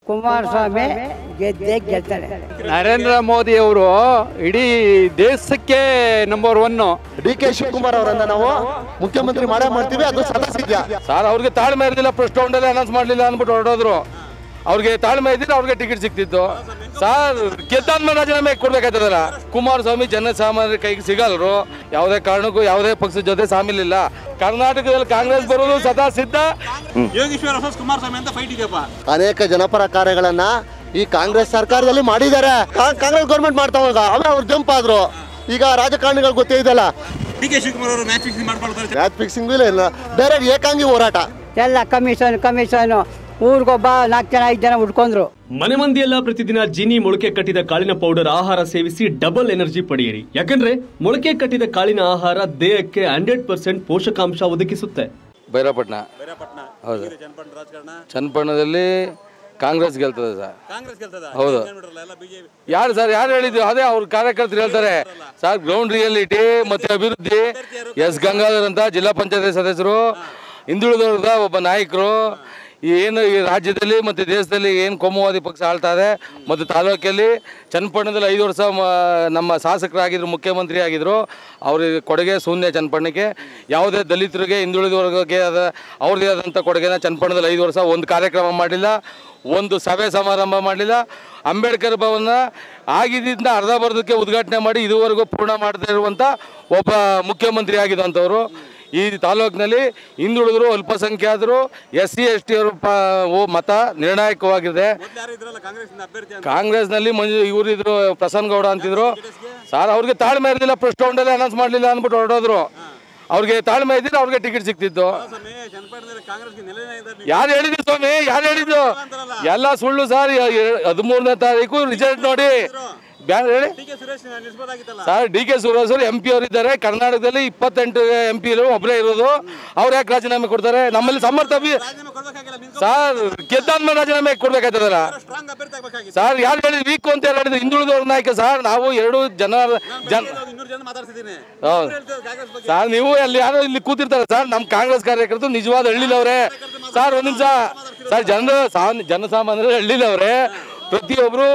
ಕುಮಾರಸ್ವಾಮಿ ಗೆದ್ದೇ ಗೆಲ್ತಾರೆ ನರೇಂದ್ರ ಮೋದಿ ಅವರು ಇಡೀ ದೇಶಕ್ಕೆ number one D K Shivakumar ಅವರನ್ನ ನಾವು ಮುಖ್ಯಮಂತ್ರಿ ಮಾಡೇ ಮಾಡ್ತೀವಿ ಅದು ಸದಸ್ಯ ಸರ್ ಅವ್ರಿಗೆ ತಾಳ್ಮೆ ಇರಲಿಲ್ಲ ಫಸ್ಟ್ ರೌಂಡಲ್ಲಿ ಅನೌನ್ಸ್ ಮಾಡಲಿಲ್ಲ ಅಂದ್ಬಿಟ್ಟು ಹೊರಡೋದ್ರು ಅವ್ರಿಗೆ ತಾಳ್ಮೆ ಇದ್ದಿದ್ರೆ ಅವ್ರಿಗೆ ಟಿಕೆಟ್ ಸಿಕ್ತಿತ್ತು ಸರ್ ಗೆದ್ದಾದ್ಮೇಲೆ ರಾಜೀನಾಮೆ ಕೊಡ್ಬೇಕಾಯ್ತದಲ್ಲ ಕುಮಾರಸ್ವಾಮಿ ಜನಸಾಮಾನ್ಯರ ಕೈಗೆ ಸಿಗಲ್ರು ಯಾವುದೇ ಕಾರಣಕ್ಕೂ ಯಾವುದೇ ಪಕ್ಷದ ಜೊತೆ ಸಾಮಿಲಿಲ್ಲ ಕರ್ನಾಟಕದಲ್ಲಿ ಕಾಂಗ್ರೆಸ್ ಬರೋದು ಸದಾ ಸಿದ್ಧ ಯೋಗೇಶ್ವರ ವರ್ಸಸ್ ಕುಮಾರಸ್ವಾಮಿ ಅಂತ ಫೈಟ್ ಇದೆಯಪ್ಪ ಅನೇಕ ಜನಪರ ಕಾರ್ಯಗಳನ್ನ ಈ ಕಾಂಗ್ರೆಸ್ ಸರ್ಕಾರದಲ್ಲಿ ಮಾಡಿದ್ದಾರೆ ಕಾ- ಕಾಂಗ್ರೆಸ್ ಗೌರ್ಮೆಂಟ್ ಮಾಡ್ತಾವಾಗ ಅವೇ ಅವ್ರು ಜಂಪ್ ಆದ್ರು ಈಗ ರಾಜಕಾರಣಿಗಳು ಗೊತ್ತೇ ಇದೆಲ್ಲ ಡಿ ಕೆ ಶಿವಕುಮಾರ್ ಅವರು ಮ್ಯಾಚ್ ಫಿಕ್ಸಿಂಗ್ ಮಾಡ್ಕೊಳ್ತಾರೆ ಮ್ಯಾಚ್ ಫಿಕ್ಸಿಂಗ್ ಇಲ್ಲ ಬೇರೆ ಏಕಾಂಗಿ ಹೋರಾಟ ಎಲ್ಲ ಕಮಿಷನ್ ಕಮಿಷನ್ ಊರಿಗೊಬ್ಬ ನಾಲ್ಕು ಜನ ಐದು ಜನ ಉಟ್ಕೊಂಡ್ರು ಮನೆ ಮಂದಿಯೆಲ್ಲ ಪ್ರತಿದಿನ ಜೀನಿ ಮೊಳಕೆ ಕಟ್ಟಿದ ಕಾಳಿನ ಪೌಡರ್ ಆಹಾರ ಸೇವಿಸಿ ಡಬಲ್ ಎನರ್ಜಿ ಪಡೆಯಿರಿ ಯಾಕಂದ್ರೆ ಮೊಳಕೆ ಕಟ್ಟಿದ ಕಾಳಿನ ಆಹಾರ ದೇಹಕ್ಕೆ ಹಂಡ್ರೆಡ್ ಪರ್ಸೆಂಟ್ ಪೋಷಕಾಂಶ ಒದಗಿಸುತ್ತೆ ಭೈರಪಟ್ಟಣ ಬೇರೆಪಟ್ಟಣ ಹೌದು ಜನಪದ ರಾಜಕಾರಣ ಚನ್ನಪಟ್ಟಣದಲ್ಲಿ ಕಾಂಗ್ರೆಸ್ ಗೆಲ್ತದೆ ಸರ್ ಕಾಂಗ್ರೆಸ್ ಗೆಲ್ತದ ಹೌದು. ಎಲ್ಲ ಬಿಜೆಪಿ ಯಾರು ಸರ್ ಯಾರು ಹೇಳಿದ್ರು ಅದೇ ಅವ್ರ ಕಾರ್ಯಕರ್ತರು ಹೇಳ್ತಾರೆ ಸರ್ ಗ್ರೌಂಡ್ ರಿಯಾಲಿಟಿ ಮತ್ತೆ ಅಭಿವೃದ್ಧಿ ಎಸ್ ಗಂಗಾಧರ್ ಅಂತ ಜಿಲ್ಲಾ ಪಂಚಾಯತ್ ಸದಸ್ಯರು ಹಿಂದುಳಿದವರ್ಗ ಒಬ್ಬ ನಾಯಕರು ಈ ಏನು ಈ ರಾಜ್ಯದಲ್ಲಿ ಮತ್ತು ದೇಶದಲ್ಲಿ ಏನು ಕೋಮುವಾದಿ ಪಕ್ಷ ಆಳ್ತಾ ಇದೆ ಮತ್ತು ತಾಲೂಕಲ್ಲಿ ಚನ್ನಪಟ್ಟಣದಲ್ಲಿ ಐದು ವರ್ಷ ಮ- ನಮ್ಮ ಶಾಸಕರಾಗಿದ್ರು ಮುಖ್ಯಮಂತ್ರಿ ಆಗಿದ್ರು ಅವ್ರಿಗೆ ಕೊಡುಗೆ ಶೂನ್ಯ ಚನ್ನಪಟ್ಟಣಕ್ಕೆ ಯಾವುದೇ ದಲಿತರಿಗೆ ಹಿಂದುಳಿದ ವರ್ಗಕ್ಕೆ ಅದ ಅವ್ರದ್ದೇ ಆದಂಥ ಕೊಡುಗೆನ ಚನ್ನಪಟ್ಟಣದಲ್ಲಿ ಐದು ವರ್ಷ ಒಂದು ಕಾರ್ಯಕ್ರಮ ಮಾಡಿಲ್ಲ ಒಂದು ಸಭೆ ಸಮಾರಂಭ ಮಾಡಲಿಲ್ಲ ಅಂಬೇಡ್ಕರ್ ಭವನ ಆಗಿದ್ದರಿಂದ ಅರ್ಧ ಬರ್ಧಕ್ಕೆ ಉದ್ಘಾಟನೆ ಮಾಡಿ ಇದುವರೆಗೂ ಪೂರ್ಣ ಮಾಡದೇ ಇರುವಂಥ ಒಬ್ಬ ಮುಖ್ಯಮಂತ್ರಿ ಆಗಿದ್ದಂಥವ್ರು ಈ ತಾಲೂಕಿನಲ್ಲಿ ಹಿಂದುಳಿದ್ರು ಅಲ್ಪಸಂಖ್ಯಾತರು ಎಸ್ ಸಿ ಎಸ್ ಟಿ ಅವರು ಪ ಓ ಮತ ನಿರ್ಣಾಯಕವಾಗಿದೆ ಮೊದ್ಲು ಯಾರು ಇದ್ರಲ್ಲ ಕಾಂಗ್ರೆಸ್ ಅಭ್ಯರ್ಥಿ ಅಂತ ಕಾಂಗ್ರೆಸ್ನಲ್ಲಿ ಮಂಜು ಇವರಿದ್ರು ಪ್ರಸನ್ನ ಗೌಡ ಅಂತಿದ್ರು ಸರ್ ಅವ್ರಿಗೆ ತಾಳ್ಮೆ ಇರಲಿಲ್ಲ ಫಸ್ಟ್ ರೌಂಡಲ್ಲಿ ಅನೌನ್ಸ್ ಮಾಡಲಿಲ್ಲ ಅಂದ್ಬಿಟ್ಟು ಹೊರಡೋದ್ರು ಅವ್ರಿಗೆ ತಾಳ್ಮೆ ಇದ್ದಿದ್ರೆ ಅವ್ರಿಗೆ ಟಿಕೆಟ್ ಸಿಕ್ತಿತ್ತು ಸ್ವಾಮಿ ಜನಪದದಲ್ಲಿ ಕಾಂಗ್ರೆಸ್ಗೆ ನೆಲೆನೇ ಇದ್ದಾರೆ ಯಾರು ಹೇಳಿದ್ರು ಸ್ವಾಮಿ ಯಾರು ಹೇಳಿದ್ದು ಎಲ್ಲ ಸುಳ್ಳು ಸರ್ ಹದಿಮೂರನೇ ತಾರೀಕು ರಿಸಲ್ಟ್ ನೋಡಿ ಬ್ಯಾನ್ ಹೇಳಿ ಡಿ ಕೆ ಸುರೇಶ್ ನಿಲ್ಸ್ಬೋದಾಗಿತ್ತಲ್ಲ ಸರ್ ಡಿ ಕೆ ಸುರೇಶ್ ಅವರು ಎಂ ಪಿ ಅವರಿದ್ದಾರೆ ಕರ್ನಾಟಕದಲ್ಲಿ ಇಪ್ಪತ್ತೆಂಟು ಎಂ ಪಿ ಒಬ್ಬರೇ ಇರೋದು ಅವ್ರು ಯಾಕೆ ರಾಜೀನಾಮೆ ಕೊಡ್ತಾರೆ ನಮ್ಮಲ್ಲಿ ಸಮರ್ಥ ಅಭಿ ರಾಜೀನಾಮೆ ಕೊಡ್ಬೇಕಾಗಿಲ್ಲ ನಿಂತ್ಕೊಂಡು ಸರ್ ಗೆದ್ದಾದ್ಮೇಲೆ ರಾಜೀನಾಮೆ ಕೊಡ್ಬೇಕಾಯ್ತದಲ್ಲ ಸ್ಟ್ರಾಂಗ್ ಅಭ್ಯರ್ಥಿ ಆಗ್ಬೇಕಾಗಿತ್ತು ಸರ್ ಯಾರು ಹೇಳಿದ್ರು ವೀಕ್ ಅಂತ ಯಾರು ಹೇಳಿದ್ರು ಹಿಂದುಳಿದವ್ರ ನಾಯಕ ಸರ್ ನಾವು ಎರಡು ಜನ ಜನ ಇನ್ನೂರು ಜನ ಮಾತಾಡ್ತಿದ್ದೀನಿ ಹೌದು ಹೇಳ್ತಾರೆ ಕಾಂಗ್ರೆಸ್ ಬಗ್ಗೆ ಸರ್ ನೀವು ಅಲ್ಲಿ ಯಾರೋ ಇಲ್ಲಿ ಕೂತಿರ್ತಾರೆ ಸರ್ ನಮ್ಮ ಕಾಂಗ್ರೆಸ್ ಕಾರ್ಯಕರ್ತರು ನಿಜವಾದ ಹಳ್ಳಿಲವ್ರೆ ಸರ್ ಒಂದು ನಿಮಿಷ ಸರ್ ಜನ ಸಾಮಾನ್ಯ ಜನಸಾಮಾನ್ಯರು ಹಳ್ಳಿಲವ್ರೆ ಪ್ರತಿಯೊಬ್ಬರು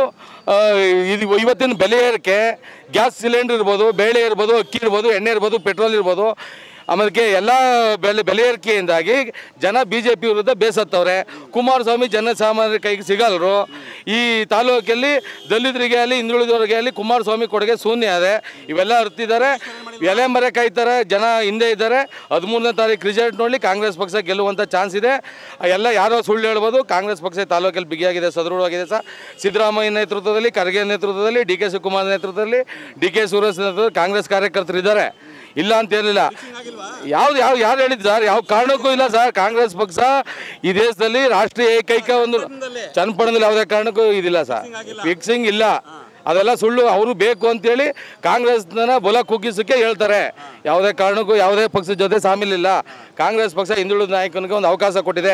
ಇದು ಇವತ್ತಿನ ಬೆಲೆ ಏರಿಕೆ ಗ್ಯಾಸ್ ಸಿಲಿಂಡರ್ ಇರ್ಬೋದು ಬೇಳೆ ಇರ್ಬೋದು ಅಕ್ಕಿ ಇರ್ಬೋದು ಎಣ್ಣೆ ಇರ್ಬೋದು ಪೆಟ್ರೋಲ್ ಇರ್ಬೋದು ಆಮೇಲೆ ಎಲ್ಲ ಬೆಲೆ ಬೆಲೆ ಏರಿಕೆಯಿಂದಾಗಿ ಜನ ಬಿ ಜೆ ಪಿ ವಿರುದ್ಧ ಬೇಸತ್ತವ್ರೆ ಕುಮಾರಸ್ವಾಮಿ ಜನಸಾಮಾನ್ಯರ ಕೈಗೆ ಸಿಗಲ್ರು ಈ ತಾಲೂಕಲ್ಲಿ ದಲಿತರಿಗೆ ಆಗಲಿ ಹಿಂದುಳಿದವರಿಗೆ ಆಗಲಿ ಕುಮಾರಸ್ವಾಮಿ ಕೊಡುಗೆ ಶೂನ್ಯ ಇದೆ ಇವೆಲ್ಲ ಅರ್ತಿದ್ದಾರೆ ಎಲೆ ಮರೆ ಕಾಯ್ತಾರೆ ಜನ ಹಿಂದೆ ಇದ್ದಾರೆ ಹದಿಮೂರನೇ ತಾರೀಕು ರಿಸಲ್ಟ್ ನೋಡಲಿ ಕಾಂಗ್ರೆಸ್ ಪಕ್ಷ ಗೆಲ್ಲುವಂಥ ಚಾನ್ಸ್ ಇದೆ ಎಲ್ಲ ಯಾರೋ ಸುಳ್ಳು ಹೇಳ್ಬೋದು ಕಾಂಗ್ರೆಸ್ ಪಕ್ಷ ತಾಲೂಕಲ್ಲಿ ಬಿಗಿಯಾಗಿದೆ ಸದೃಢವಾಗಿದೆ ಸರ್ ಸಿದ್ದರಾಮಯ್ಯ ನೇತೃತ್ವದಲ್ಲಿ ಖರ್ಗೆ ನೇತೃತ್ವದಲ್ಲಿ ಡಿ ಕೆ ಶಿವಕುಮಾರ್ ನೇತೃತ್ವದಲ್ಲಿ ಡಿ ಕೆ ಸುರೇಶ್ ನೇತೃತ್ವದಲ್ಲಿ ಕಾಂಗ್ರೆಸ್ ಕಾರ್ಯಕರ್ತರು ಇದ್ದಾರೆ ಇಲ್ಲ ಅಂತ ಏನಿಲ್ಲ ಯಾವ್ದು ಯಾವ ಯಾರು ಹೇಳಿದ್ದು ಸರ್ ಯಾವ ಕಾರಣಕ್ಕೂ ಇಲ್ಲ ಸರ್ ಕಾಂಗ್ರೆಸ್ ಪಕ್ಷ ಈ ದೇಶದಲ್ಲಿ ರಾಷ್ಟ್ರೀಯ ಏಕೈಕ ಒಂದು ಚನ್ನಪಟ್ಟಣದಲ್ಲಿ ಯಾವುದೇ ಕಾರಣಕ್ಕೂ ಇದಿಲ್ಲ ಸರ್ ಫಿಕ್ಸಿಂಗ್ ಇಲ್ಲ ಅದೆಲ್ಲ ಸುಳ್ಳು ಅವರು ಬೇಕು ಅಂತೇಳಿ ಕಾಂಗ್ರೆಸ್ನ ಬಲ ಕುಗ್ಗಿಸೋಕೆ ಹೇಳ್ತಾರೆ ಯಾವುದೇ ಕಾರಣಕ್ಕೂ ಯಾವುದೇ ಪಕ್ಷದ ಜೊತೆ ಸಾಮಿಲಿಲ್ಲ ಕಾಂಗ್ರೆಸ್ ಪಕ್ಷ ಹಿಂದುಳಿದ ನಾಯಕನಿಗೆ ಒಂದು ಅವಕಾಶ ಕೊಟ್ಟಿದೆ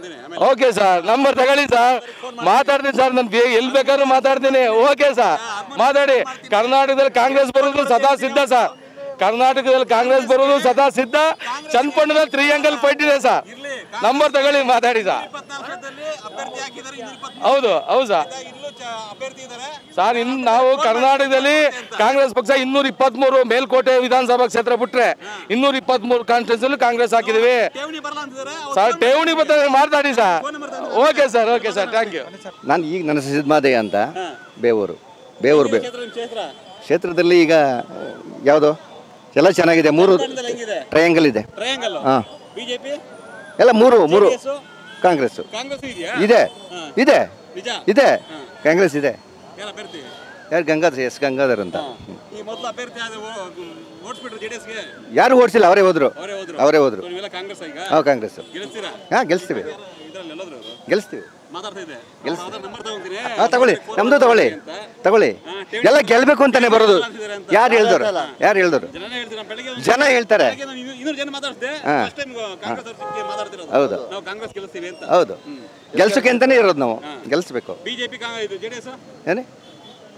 ಓಕೆ ಸರ್ ನಂಬರ್ ತಗೊಳ್ಳಿ ಸರ್ ಮಾತಾಡ್ತೀನಿ ಸರ್ ನಾನು ಎಲ್ಲಿ ಬೇಕಾದ್ರೂ ಮಾತಾಡ್ತೀನಿ ಓಕೆ ಸರ್ ಮಾತಾಡಿ ಕರ್ನಾಟಕದಲ್ಲಿ ಕಾಂಗ್ರೆಸ್ ಬರೋದು ಸದಾ ಸಿದ್ಧ ಸರ್ ಕರ್ನಾಟಕದಲ್ಲಿ ಕಾಂಗ್ರೆಸ್ ಬರೋದು ಸದಾ ಸಿದ್ಧ ಚನ್ನಪಟ್ಟಣದಲ್ಲಿ ತ್ರಿಯಾಂಗಲ್ ಫೈಟ್ ಇದೆ ಸರ್ ನಂಬರ್ ತಗೊಳ್ಳಿ ಮಾತಾಡಿ ಸರ್ ಇಪ್ಪತ್ನಾಲ್ಕು ಕ್ಷೇತ್ರದಲ್ಲಿ ಅಭ್ಯರ್ಥಿ ಹಾಕಿದ್ದಾರೆ ಇನ್ನೂರ ಇಪ್ಪತ್ಮೂರು ಹೌದು ಹೌದು ಸರ್ ಇಲ್ಲೂ ಚ- ಅಭ್ಯರ್ಥಿ ಇದ್ದಾರೆ ಸರ್ ಇನ್ನು ನಾವು ಕರ್ನಾಟಕದಲ್ಲಿ ಕಾಂಗ್ರೆಸ್ ಪಕ್ಷ ಇನ್ನೂರ ಇಪ್ಪತ್ಮೂರು ಮೇಲ್ಕೋಟೆ ವಿಧಾನಸಭಾ ಕ್ಷೇತ್ರ ಬಿಟ್ರೆ ಇನ್ನೂರ ಇಪ್ಪತ್ಮೂರು ಕಾನ್ಸ್ಟಿಟ್ಯೂನ್ಸಿ ಕಾಂಗ್ರೆಸ್ ಹಾಕಿದೀವಿ ಠೇವಣಿ ಬರಲ್ಲ ಅಂತಿದ್ದಾರೆ ಅವ್ರು ಸರ್ ಠೇವಣಿ ಬರ್ತಾರೆ ಮಾತಾಡಿ sir okay sir okay sir thank you ನಾನು ಈಗ ನನ್ನ ಸಿದ್ದಮಾದಯ್ಯ ಅಂತ ಬೇವೂರು ಬೇವೂರು ಬೇ ಕ್ಷೇತ್ರ ನಿಮ್ ಕ್ಷೇತ್ರ ಕ್ಷೇತ್ರದಲ್ಲಿ ಈಗ ಯಾವುದು ಎಲ್ಲ ಚೆನ್ನಾಗಿದೆ ಮೂರು ಕರ್ನಾಟಕದಲ್ಲಿ ಹೆಂಗಿದೆ ಟ್ರಯಾಂಗಲ್ ಇದೆ ಟ್ರಯಾಂಗಲ್ ಹಾಂ ಬಿಜೆಪಿ ಎಲ್ಲ ಮೂರು ಮೂರು JDS, ಕಾಂಗ್ರೆಸ್ ಕಾಂಗ್ರೆಸ್ ಇದೆಯಾ ಇದೆ ಇದೆ ನಿಜ ಇದೆ ಕಾಂಗ್ರೆಸ್ ಇದೆ ಯಾರು ಅಭ್ಯರ್ಥಿ ಯಾರು ಗಂಗಾಧರ್ ಎಸ್ ಗಂಗಾಧರ್ ಅಂತ ಈ ಮೊದಲು ಅಭ್ಯರ್ಥಿ ಆದ ಓಡಿಸ್ಬಿಟ್ರು ಜೆಡಿಎಸ್ಗೆ ಯಾರು ಓಡಿಸಿಲ್ಲ ಅವರೇ ಹೋದ್ರು ಅವರೇ ಹೋದ್ರು ಅವರೇ ಹೋದ್ರು ನೀವೆಲ್ಲ ಕಾಂಗ್ರೆಸ್ ಈಗ ಹಾಂ ಕಾಂಗ್ರೆಸ್ ಗೆಲ್ಲಿಸ್ತೀರಾ ಹಾಂ ಗೆಲ್ಲಿಸ್ತೀವಿ ಇದ್ರಲ್ಲಿ ಎಲ್ಲೋದ್ರು ಅವರು ಗೆಲ್ಲಿಸ್ತೀವಿ ಮಾತಾಡ್ತಾ ಇದೆ ಗೆಲ್ಸ್ತೀವಿ. ನಂಬರ್ ತಗೊಂತೀನಿ ಹಾಂ ತಗೊಳ್ಳಿ ನಮ್ಮದು ತಗೊಳ್ಳಿ ತಗೊಳ್ಳಿ ಎಲ್ಲ ಗೆಲ್ಬೇಕು ಅಂತಾನೆ ಬರೋದು ಯಾರು ಹೇಳ್ದವ್ರು ಯಾರು ಹೇಳ್ದವ್ರು ಜನನೇ ಹೇಳ್ತೀರಾ ಬೆಳಿಗ್ಗೆ ಒಂದು- ಜನ ಹೇಳ್ತಾರೆ ಬೆಳಿಗ್ಗೆ ನಾವು ಇನ್ನೂರು ಜನ ಮಾತಾಡ್ದೆ ಹಾ. ಫಸ್ಟ್ ಟೈಮ್ ಕಾಂಗ್ರೆಸ್ ಅವ್ರ ಜೊತೆ ಮಾತಾಡ್ತಿರೋದು ಹೌದು. ನಾವು ಕಾಂಗ್ರೆಸ್ ಗೆಲ್ಲಿಸ್ತೀವಿ ಅಂತ ಹೌದು ಗೆಲ್ಸೋಕೆ ಅಂತಾನೆ ಇರೋದು ನಾವು ಗೆಲ್ಲಿಸ್ಬೇಕು ಬಿಜೆಪಿ ಇದು ಜೆಡಿಎಸ್ ಏನೇ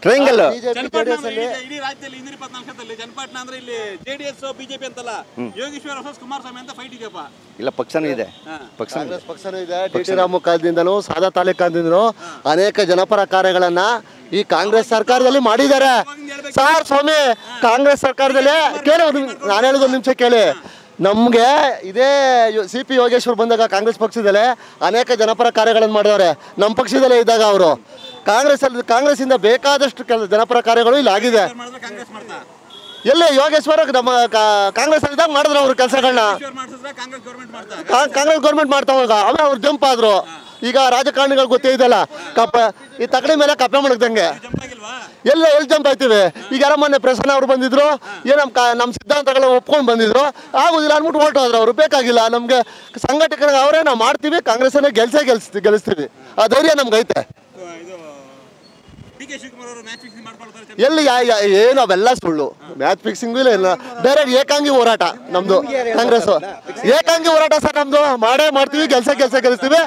ಟ್ರಯಾಂಗಲ್ ಚನ್ನಪಟ್ಟಣ ಅಂದ್ರೆ ಇಡೀ- ಇಡೀ ರಾಜ್ಯದಲ್ಲಿ ಇನ್ನೂರ ಇಪ್ಪತ್ನಾಲ್ಕು ಕ್ಷೇತ್ರದಲ್ಲಿ ಚನ್ನಪಟ್ಟಣ ಅಂದ್ರೆ ಇಲ್ಲಿ ಜೆಡಿಎಸ್ ಬಿಜೆಪಿ ಅಂತಲ್ಲ ಯೋಗೇಶ್ವರ ವರ್ಸಸ್ ಕುಮಾರಸ್ವಾಮಿ ಅಂತ ಫೈಟ್ ಇದೆಯಪ್ಪ ಇಲ್ಲ ಪಕ್ಷನೂ ಇದೆ ಪಕ್ಷ ಕಾಂಗ್ರೆಸ್ ಪಕ್ಷನೂ ಇದೆ ಟಿ ಟಿ ರಾಮು ಕಾಲದಿಂದಲೂ ಸಾದಾ ತಾಲೂಕಾದಿಂದಲೂ ಅನೇಕ ಜನಪರ ಕಾರ್ಯಗಳನ್ನ ಈ ಕಾಂಗ್ರೆಸ್ ಸರ್ಕಾರದಲ್ಲಿ ಮಾಡಿದ್ದಾರೆ ಸಾರ್ ಸ್ವಾಮಿ ಕಾಂಗ್ರೆಸ್ ಸರ್ಕಾರದಲ್ಲಿ ಕೇಳಿ ಒಂದು ನಿಮಿಷ, ನಾನು ಹೇಳೋದು ಒಂದು ನಿಮಿಷ ಕೇಳಿ ನಮಗೆ ಇದೇ ಸಿ ಪಿ ಯೋಗೇಶ್ವರ್ ಬಂದಾಗ ಕಾಂಗ್ರೆಸ್ ಪಕ್ಷದಲ್ಲೇ ಅನೇಕ ಜನಪರ ಕಾರ್ಯಗಳನ್ನು ಮಾಡಿದವ್ರೆ ನಮ್ಮ ಪಕ್ಷದಲ್ಲೇ ಇದ್ದಾಗ ಅವರು ಕಾಂಗ್ರೆಸ್ ಅಲ್ಲಿ ಕಾಂಗ್ರೆಸ್ಸಿಂದ ಬೇಕಾದಷ್ಟು ಕೆಲ ಜನಪರ ಕಾರ್ಯಗಳು ಇಲ್ಲಿ ಆಗಿದೆ ಮಾಡಿದ್ರೆ ಕಾಂಗ್ರೆಸ್ ಮಾಡ್ತಾ ಎಲ್ಲಿ ಯೋಗೇಶ್ವರ ನಮ್ಮ ಕಾ- ಕಾಂಗ್ರೆಸ್ ಅಲ್ಲಿ ಇದ್ದಾಗ ಮಾಡಿದ್ರು ಅವ್ರ ಕೆಲಸಗಳನ್ನ ಈಶ್ವರ್ ಮಾಡಿಸಿದ್ರೆ ಕಾಂಗ್ರೆಸ್ ಗೌರ್ಮೆಂಟ್ ಮಾಡ್ತಾ ಕಾ- ಕಾಂಗ್ರೆಸ್ ಗೌರ್ಮೆಂಟ್ ಮಾಡ್ತಾವಾಗ ಆಮೇಲೆ ಅವ್ರು ಜಂಪ್ ಆದ್ರು ಈಗ ರಾಜಕಾರಣಿಗಳು ಗೊತ್ತೇ ಇದೆಯಲ್ಲ ಕಪ್ಪ ಈ ತಗಡಿ ಮೇಲೆ ಕಪ್ಪೆ ಮಣಗ್ದಂಗೆ ಜಂಪ್ ಆಗಿಲ್ವಾ ಎಲ್ಲ ಎಲ್ಲಿ ಜಂಪ್ ಆಯ್ತೀವಿ ಈಗ ಯಾರ ಮೊನ್ನೆ ಪ್ರಸನ್ನ ಅವ್ರು ಬಂದಿದ್ರು ಏನ್ ನಮ್ಮ ಕಾ ನಮ್ಮ ಸಿದ್ಧಾಂತಗಳ ಒಪ್ಕೊಂಡು ಬಂದಿದ್ರು ಆಗುದಿಲ್ಲ ಅಂದ್ಬಿಟ್ಟು ಹೊರಟೋದ್ರು ಅವರು ಬೇಕಾಗಿಲ್ಲ ನಮಗೆ ಸಂಘಟಕರಿಗೆ ಅವರೇ ನಾವು ಮಾಡ್ತೀವಿ ಕಾಂಗ್ರೆಸ್ಸನ್ನೇ ಗೆಲ್ಸೇ ಗೆಲ್ಸ್ತೀವಿ ಗೆಲ್ಲಿಸ್ತೀವಿ ಆ ಧೈರ್ಯ ನಮ್ಗೆ ಐತೆ ಇದು ಡಿ ಕೆ ಶಿವಕುಮಾರ್ ಅವರು ಮ್ಯಾಚ್ ಫಿಕ್ಸಿಂಗ್ ಮಾಡ್ಕೊಳ್ತಾರೆ ಎಲ್ಲಿ ಯಾ- ಯಾ- ಏನು ಅವೆಲ್ಲ ಸುಳ್ಳು ಮ್ಯಾಚ್ ಫಿಕ್ಸಿಂಗ್ ಇಲ್ಲ ಇಲ್ಲ ಬೇರೆ ಏಕಾಂಗಿ ಹೋರಾಟ ನಮ್ದು ಕಾಂಗ್ರೆಸ್ ಏಕಾಂಗಿ ಹೋರಾಟ ಸರ್ ನಮ್ದು ಮಾಡೇ ಮಾಡ್ತೀವಿ ಕೆಲಸ ಕೆಲಸ ಗೆಲ್ಲಿಸ್ತೀವಿ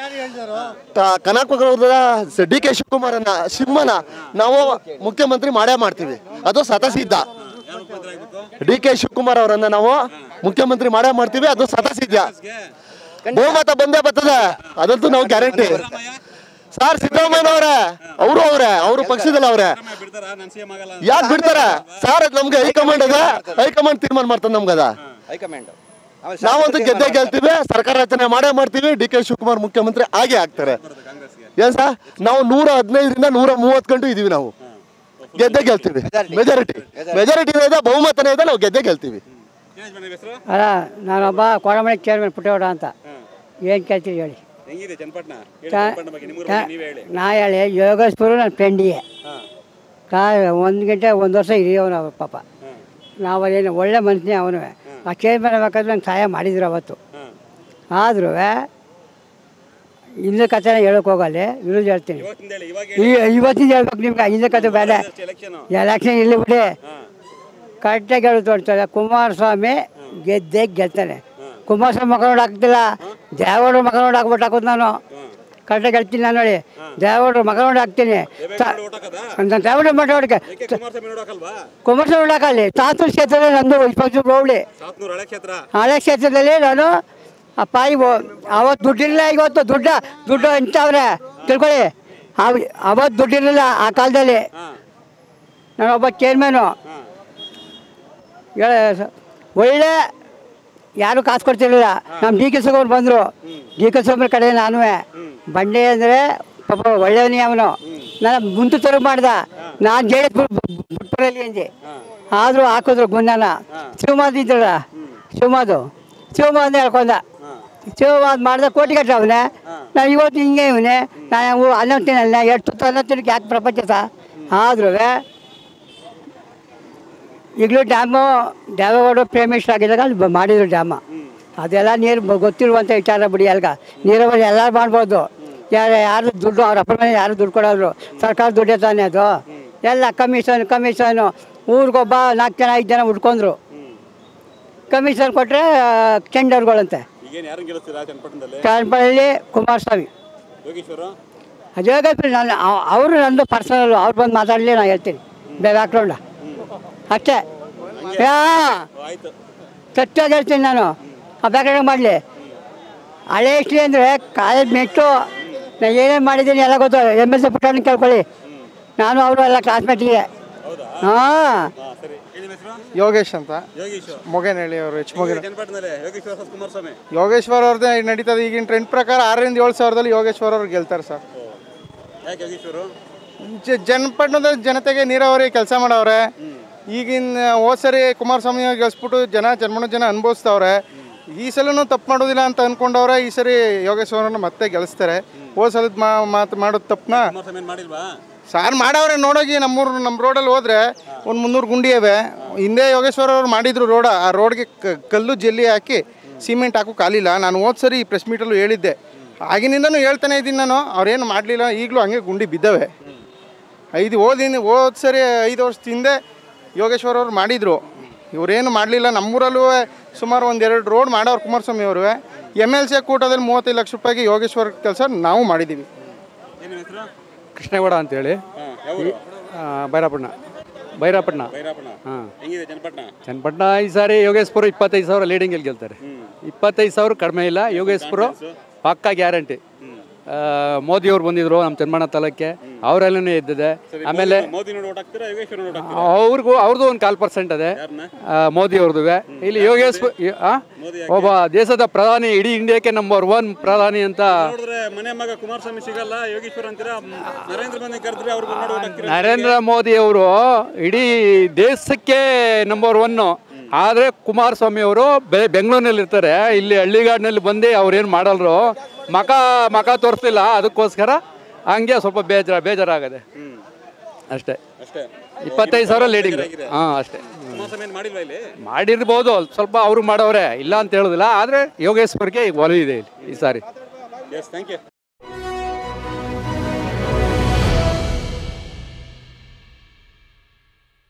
ಕನಕಪುರದ ಡಿ ಕೆ ಶಿವಕುಮಾರನ್ನ ಸಿಂಹನ ನಾವು ಮುಖ್ಯಮಂತ್ರಿ ಮಾಡೇ ಮಾಡ್ತೀವಿ ಅದು ಸತಸಿದ್ಧ ಡಿ ಕೆ ಶಿವಕುಮಾರ್ ಅವರನ್ನ ನಾವು ಮುಖ್ಯಮಂತ್ರಿ ಮಾಡೇ ಮಾಡ್ತೀವಿ ಅದು ಸತಸಿದ್ಧ ಬಹುಮತ ಬಂದೇ ಬರ್ತದೆ ಅದಂತೂ ನಾವು ಗ್ಯಾರಂಟಿ ಸರ್ ಸಿದ್ದರಾಮಯ್ಯ ಅವರೇ ಅವರು ಅವರೇ ಅವರು ಪಕ್ಷದಲ್ಲಿ ಅವರೇ ಬಿಡ್ತಾರ ನಾನು ಸಿಎಂ ಆಗಲ್ಲ ಯಾಕೆ ಬಿಡ್ತಾರೆ ಸರ್ ಅದು ನಮ್ಗೆ ಹೈಕಮಾಂಡ್ ಅದ ಹೈಕಮಾಂಡ್ ತೀರ್ಮಾನ ಮಾಡ್ತದೆ ನಮ್ಗದ ಹೈಕಮಾಂಡ್ ನಾವಂತೂ ಗೆದ್ದೆ ಗೆಲ್ತೀವಿ ಸರ್ಕಾರ ರಚನೆ ಮಾಡೇ ಮಾಡ್ತೀವಿ ಡಿ ಕೆ ಶಿವಕುಮಾರ್ ಮುಖ್ಯಮಂತ್ರಿ ಆಗೇ ಆಗ್ತಾರೆ ಏನ್ ಸರ್ ನಾವು ನೂರ ಹದಿನೈದರಿಂದ ನೂರ ಮೂವತ್ತು ಗಂಟು ಇದೀವಿ ನಾವು ಗೆದ್ದೆ ಗೆಲ್ತೀವಿ ಮೆಜಾರಿಟಿ ಮೆಜಾರಿಟಿ ಇದೆ ಬಹುಮತನೇ ಇದೆ ನಾವು ಗೆದ್ದೆ ಗೆಲ್ತೀವಿ ಏನಾಯ್ತು ಮೇಡಮ್ ಹೆಸರು ಅಲ್ಲ ನಾನೊಬ್ಬ ಕೋಡಮಳೆ ಚೇರ್ಮನ್ ಪುಟ್ಟೇಗೌಡ ಅಂತ ಏನು ಕೇಳ್ತೀರಿ ಹೇಳಿ ಹೆಂಗಿದೆ ಚನ್ನಪಟ್ಟಣ ಹೇಳಿ ಚಾ- ಚನ್ನಪಟ್ಟಣ ಬಗ್ಗೆ ನಿಮ್ಮೂರ ಬಗ್ಗೆ ನೀವೇ ಹೇಳಿ ನಾ ಹೇಳಿ ಯೋಗೇಶ್ವರ ನನ್ನ ಫ್ರೆಂಡಿಗೆ ಹಾಂ ಕಾ ಒಂದು ಗಂಟೆ ಒಂದು ವರ್ಷ ಹಿರಿಯವನು ಅವ್ರು ಪಾಪ ನಾವು ಅದೇನು ಒಳ್ಳೆ ಮನುಷ್ಯನೇ ಅವನು ಆ ಚೇರ್ಮನ್ ಬೇಕಾದ್ರೆ ನಂಗೆ ಸಹಾಯ ಮಾಡಿದ್ರು ಅವತ್ತು ಹಾಂ ಆದ್ರೂ ಹಿಂದೆ ಕಥೆನ ಹೇಳೋಕೆ ಹೋಗಲ್ಲ ಇರೋದು ಹೇಳ್ತೀನಿ ಇವತ್ತಿಂದ ಹೇಳಿ ಇವಾಗ ಈ ಇವತ್ತಿಂದ ಹೇಳ್ಬೇಕು ನಿಮ್ಗೆ ಹಿಂದೆ ಕತೆ ಬೇಡ ಎಲೆಕ್ಷನ್ ಎಲೆಕ್ಷನ್ ಇಲ್ಲಿ ಬಿಡಿ ಹಾಂ ಕರೆಕ್ಟಾಗಿ ಹೇಳಿ ತೋರಿಸ್ತಾರೆ ಕುಮಾರಸ್ವಾಮಿ ಗೆದ್ದೆ ಗೆಲ್ತಾನೆ ಕುಮಾರಸ್ವಾಮಿ ಮಗ ನೋಡಿ ಹಾಕ್ತಿಲ್ಲ ದೇವೇಗೌಡರ ಮಗ ನೋಡಿ ಹಾಕ್ಬಿಟ್ಟು ಹಾಕೋದು ನಾನು ಕರೆಕ್ಟಾಗಿ ಹೇಳ್ತೀನಿ ನಾನು ನೋಡಿ ದೇವೇಗೌಡರ ಮಗ ನೋಡಿ ಹಾಕ್ತೀನಿ ಓಟ್ ಹಾಕದಾ ನಾನು ದೇವೇಗೌಡ ಮಗ ನೋಡಿ ಯಾಕೆ ಕುಮಾರಸ್ವಾಮಿ ನೋಡೋಕಲ್ವಾ ಕುಮಾರಸ್ವಾಮಿ ನೋಡಿ ಹಾಕಲ್ಲಿ ಸಾತೂರು ಕ್ಷೇತ್ರದಲ್ಲಿ ನಂದು ಇಪ್ಪತ್ತು ಹೋಗ್ಲಿ ಸಾತ್ನೂರು ಹಳೆ ಕ್ಷೇತ್ರ ಹಳೆ ಕ್ಷೇತ್ರದಲ್ಲಿ ನಾನು ಆ ಪಾಯಿ ಅವತ್ತು ದುಡ್ಡಿರಲಿಲ್ಲ ಇವತ್ತು ದುಡ್ಡ ದುಡ್ಡು ಇಂಥವ್ರೆ ತಿಳ್ಕೊಳ್ಳಿ ಅವ್- ಅವತ್ತು ದುಡ್ಡಿರಲಿಲ್ಲ ಆ ಕಾಲದಲ್ಲಿ ಹಾಂ ನಾನೊಬ್ಬ ಚೇರ್ಮನು ಹಾಂ ಹೇಳ ಒಳ್ಳೆ ಯಾರು ಕಾಸು ಕೊಡ್ತಿರಲಿಲ್ಲ ನಮ್ಮ ಡಿ ಕೆ ಶಿವಕುಮಾರ್ ಬಂದರು ಡಿ ಕೆ ಶಿವಕುಮಾರ್ ಕಡೆ ನಾನು ಬಂಡೆ ಅಂದರೆ ಪಾಪ ಒಳ್ಳೆಯವನೇ ಅವನು ನಾನು ಮುಂತು ತರ ಮಾಡ್ದ ನಾನು ಜೆ ಬಿಟ್ಬರಲಿ ಅಂದೆ ಆದರೂ ಹಾಕಿದ್ರು ಗುಂಡನ ಶಿವಮಾದ್ ಇದ್ದಲ್ಲ ಶಿವಮಾದು ಶಿವಮಾದ್ ಹೇಳ್ಕೊಂಡ ಶಿವಮಾದ್ ಮಾಡ್ದೆ ಕೋಟಿ ಕಟ್ಟ ಅವನೇ ನಾನು ಇವತ್ತು ಹಿಂಗೆ ಇವನೇ ನಾನು ಅನ್ನ ತಿನ್ನಲ್ಲ ಎಷ್ಟು ತುತ್ತು ಅನ್ನ ತಿನ್ನಕ್ಕೆ ಯಾಕೆ ಪ್ರಪಂಚ ಆದ್ರೂ ಈಗಲೂ ಡ್ಯಾಮು ದೇವೇಗೌಡ ಪ್ರೇಮಿಸ್ಟ್ ಆಗಿದ್ದಾಗ ಅಲ್ಲಿ ಬ- ಮಾಡಿದ್ರು ಡ್ಯಾಮ ಅದೆಲ್ಲ ನೀರು ಬ- ಗೊತ್ತಿರುವಂಥ ವಿಚಾರ ಬಿಡಿ ಅಲ್ಗ ನೀರಾವರಿ ಎಲ್ಲರೂ ಮಾಡ್ಬೋದು ಯಾರು ಯಾರು ದುಡ್ಡು ಅವ್ರ ಅಪ್ಪ ಮೇಲೆ ಯಾರು ದುಡ್ಡು ಕೊಡೋರು ಸರ್ಕಾರ ದುಡ್ಡೇ ತಾನೇ ಅದು ಎಲ್ಲ ಕಮಿಷನ್ ಕಮಿಷನು ಊರಿಗೊಬ್ಬ ನಾಲ್ಕು ಜನ ಐದು ಜನ ಉಟ್ಕೊಂಡ್ರು ಕಮಿಷನ್ ಕೊಟ್ಟರೆ ಟೆಂಡರ್ಗಳಂತೆ ಈಗೇನು ಯಾರನ್ನ ಗೆಲ್ಲಿಸ್ತೀರಾ ಚನ್ನಪಟ್ಟಣದಲ್ಲಿ ಕಾನ್ಪಳ್ಳಿ ಕುಮಾರಸ್ವಾಮಿ ಯೋಗೇಶ್ವರು ಅದೇ ನಾನು ಅವರು ನಂದು ಪರ್ಸನಲ್ ಅವ್ರು ಬಂದು ಮಾತಾಡಲಿ ನಾನು ಹೇಳ್ತೀನಿ ಬ್ಯಾಕ್ಗ್ರೌಂಡ ಅಷ್ಟೇ ಯಾ ಆಯ್ತು ಸತ್ಯಾಗಿ ಹೇಳ್ತೀನಿ ನಾನು ಆ ಬ್ಯಾಕ್ಗ್ರೌಂಡ್ ಮಾಡಲಿ ಹಳೆ ಹಿಸ್ಟ್ರಿ ಅಂದರೆ ಕಾಲೇಜ್ ಮೆಟ್ಟು ನಾನು ಏನೇನು ಮಾಡಿದ್ದೀನಿ ಎಲ್ಲ ಗೊತ್ತು ಎಮ್ ಎಸ್ ಪುಟ್ಟಣ್ಣ ಕೇಳ್ಕೊಳ್ಳಿ ನಾನು ಅವರು ಎಲ್ಲ ಕ್ಲಾಸ್ಮೇಟಿಗೆ ಹೌದಾ ಹಾಂ ಹಾಂ ಸರಿ ಹೇಳಿ ನಿಮ್ಮ ಹೆಸರು ಯೋಗೇಶ್ ಅಂತ ಯೋಗೇಶ್ ಮೊಗೇನಹಳ್ಳಿ ಅವರು ಎಚ್ ಮೊಗೇನ ಚನ್ನಪಟ್ಟಣದಲ್ಲಿ ಯೋಗೇಶ್ವರ ವರ್ಸಸ್ ಕುಮಾರಸ್ವಾಮಿ ಯೋಗೇಶ್ವರ್ ಅವ್ರದ್ದೇ ನಡೀತದೆ ಈಗಿನ ಟ್ರೆಂಡ್ ಪ್ರಕಾರ ಆರರಿಂದ ಏಳು ಸಾವಿರದಲ್ಲಿ ಯೋಗೇಶ್ವರ್ ಅವ್ರು ಗೆಲ್ತಾರೆ ಸರ್ ಯಾಕೆ ಯೋಗೇಶ್ವರು ಜ ಜನಪಟ್ಟಣದ ಜನತೆಗೆ ನೀರಾವರಿ ಕೆಲಸ ಮಾಡವ್ರೆ ಈಗಿನ ಹೋದ್ ಸರಿ ಕುಮಾರಸ್ವಾಮಿ ಅವ್ರು ಗೆಲ್ಸ್ಬಿಟ್ಟು ಜನ ಜನ್ಮಣ ಜನ ಅನುಭವಿಸ್ತವ್ರೆ ಈ ಸಲನೂ ತಪ್ಪು ಮಾಡೋದಿಲ್ಲ ಅಂತ ಅನ್ಕೊಂಡವ್ರೆ ಈ ಸರಿ ಯೋಗೇಶ್ವರನ್ನ ಮತ್ತೆ ಗೆಲ್ಲಿಸ್ತಾರೆ ಹೋದ್ ಸಲದ ಮಾ ಮಾತು ಮಾಡೋದು ತಪ್ಪನ ಕುಮಾರಸ್ವಾಮಿ ಏನು ಮಾಡಿಲ್ವಾ ಸಾರ್ ಮಾಡವ್ರೆ ನೋಡೋಗಿ ನಮ್ಮೂರು ನಮ್ಮ ರೋಡಲ್ಲಿ ಹೋದ್ರೆ ಒಂದು ಮುನ್ನೂರು ಗುಂಡಿ ಇವೆ ಹಿಂದೆ ಯೋಗೇಶ್ವರ ಅವ್ರು ಮಾಡಿದ್ರು ರೋಡ ಆ ರೋಡ್ಗೆ ಕ- ಕಲ್ಲು ಜಲ್ಲಿ ಹಾಕಿ ಸಿಮೆಂಟ್ ಹಾಕೋ ಕಾಲಿಲ್ಲ ನಾನು ಹೋದ್ ಸರಿ ಪ್ರೆಸ್ ಮೀಟಲ್ಲೂ ಹೇಳಿದ್ದೆ ಆಗಿನಿಂದನೂ ಹೇಳ್ತಾನೆ ಇದ್ದೀನಿ ನಾನು ಅವ್ರೇನು ಮಾಡಲಿಲ್ಲ ಈಗಲೂ ಹಂಗೆ ಗುಂಡಿ ಬಿದ್ದವೆ ಐದು ಓದಿನ ಹೋದ್ ಸರಿ ಐದು ವರ್ಷದ ಹಿಂದೆ ಯೋಗೇಶ್ವರ ಅವ್ರು ಮಾಡಿದರು ಇವರೇನು ಮಾಡಲಿಲ್ಲ ನಮ್ಮೂರಲ್ಲೂ ಸುಮಾರು ಒಂದೆರಡು ರೋಡ್ ಮಾಡವ್ರು ಕುಮಾರಸ್ವಾಮಿ ಅವರು ಎಮ್ ಎಲ್ ಸಿ ಕೂಟದಲ್ಲಿ ಮೂವತ್ತೈದು ಲಕ್ಷ ರೂಪಾಯಿಗೆ ಯೋಗೇಶ್ವರ ಕೆಲಸ ನಾವು ಮಾಡಿದ್ದೀವಿ ಏನು ನಿಮ್ಮ ಹೆಸರು ಕೃಷ್ಣೇಗೌಡ ಅಂತೇಳಿ ಹಾಂ ಯಾವ ಊರು? ಭೈರಪಟ್ಟಣ ಭೈರಪಟ್ಟಣ ಭೈರಪ್ಪನ ಹಾಂ ಹೆಂಗಿದೆ ಚನ್ನಪಟ್ಟಣ ಚನ್ನಪಟ್ಟಣ ಈ ಸಾರಿ ಯೋಗೇಶ್ಪುರ ಇಪ್ಪತ್ತೈದು ಸಾವಿರ ಲೀಡಿಂಗಲ್ಲಿ ಗೆಲ್ತಾರೆ ಇಪ್ಪತ್ತೈದು ಸಾವಿರ ಕಡಿಮೆ ಇಲ್ಲ ಯೋಗೇಶ್ಪುರ ಪಕ್ಕಾ ಗ್ಯಾರಂಟಿ ಮೋದಿ ಅವ್ರು ಬಂದಿದ್ರು ನಮ್ಮ ಚನ್ನಮಣ್ಣ ತಾಲೂಕೆ ಅವರೆಲ್ಲನೇ ಇದ್ದಿದೆ ಆಮೇಲೆ ಮೋದಿ ನೋಡಿ ಓಟ್ ಹಾಕ್ತೀರಾ ಯೋಗೇಶ್ವರ ನೋಡಿ ಹಾಕ್ತೀರಾ ಅವ್ರಿಗೂ ಅವ್ರದ್ದು ಒಂದು ಕಾಲು ಪರ್ಸೆಂಟ್ ಅದೇ ಆ, ಮೋದಿ ಅವ್ರದ್ದು ಇಲ್ಲಿ ಯೋಗೇಶ್ವರ ಒಬ್ಬ ದೇಶದ ಪ್ರಧಾನಿ ಇಡೀ ಇಂಡಿಯಾಕ್ಕೆ ನಂಬರ್ ಒನ್ ಪ್ರಧಾನಿ ಅಂತ ನೋಡಿದ್ರೆ ಮನೆ ಮಗ ಕುಮಾರಸ್ವಾಮಿ ಸಿಗಲ್ಲ ಯೋಗೇಶ್ವರ ಅಂತೀರಾ ಮ್, ನರೇಂದ್ರ ಮೋದಿ ಕರೆದ್ರೆ ಅವ್ರಿಗೆ ನೋಡಿ ಓಟ್ ಹಾಕ್ತೀರಾ ನರೇಂದ್ರ ಮೋದಿ ಅವರು ಇಡೀ ದೇಶಕ್ಕೆ ನಂಬರ್ ಒನ್ನು ಆದರೆ ಕುಮಾರಸ್ವಾಮಿ ಅವರು ಬೆ ಬೆಂಗಳೂರಿನಲ್ಲಿ ಇರ್ತಾರೆ ಇಲ್ಲಿ ಹಳ್ಳಿಗಾಡಿನಲ್ಲಿ ಬಂದು ಅವ್ರೇನು ಮಾಡಲ್ರು ಮಕ ಮಕ ತೋರಿಸ್ಲಿಲ್ಲ ಅದಕ್ಕೋಸ್ಕರ ಹಂಗೆ ಸ್ವಲ್ಪ ಬೇಜಾರ ಬೇಜಾರಾಗದೆ ಅಷ್ಟೇ ಅಷ್ಟೇ ಇಪ್ಪತ್ತೈದು ಸಾವಿರ ಲೀಡಿಂಗ್ ಹಾಂ ಅಷ್ಟೇ ಕುಮಾರಸ್ವಾಮಿ ಏನ್ ಮಾಡಿಲ್ವಾ ಇಲ್ಲಿ ಮಾಡಿರ್ಬೋದು ಅಲ್ಪ್ ಸ್ವಲ್ಪ ಅವರು ಮಾಡವ್ರೆ ಇಲ್ಲ ಅಂತ ಹೇಳೋದಿಲ್ಲ ಆದರೆ ಯೋಗೇಶ್ವರ್ಗೆ ಈಗ ಒಲವಿದೆ ಇಲ್ಲಿ ಈ ಸಾರಿ ಎಸ್ ಥ್ಯಾಂಕ್ ಯು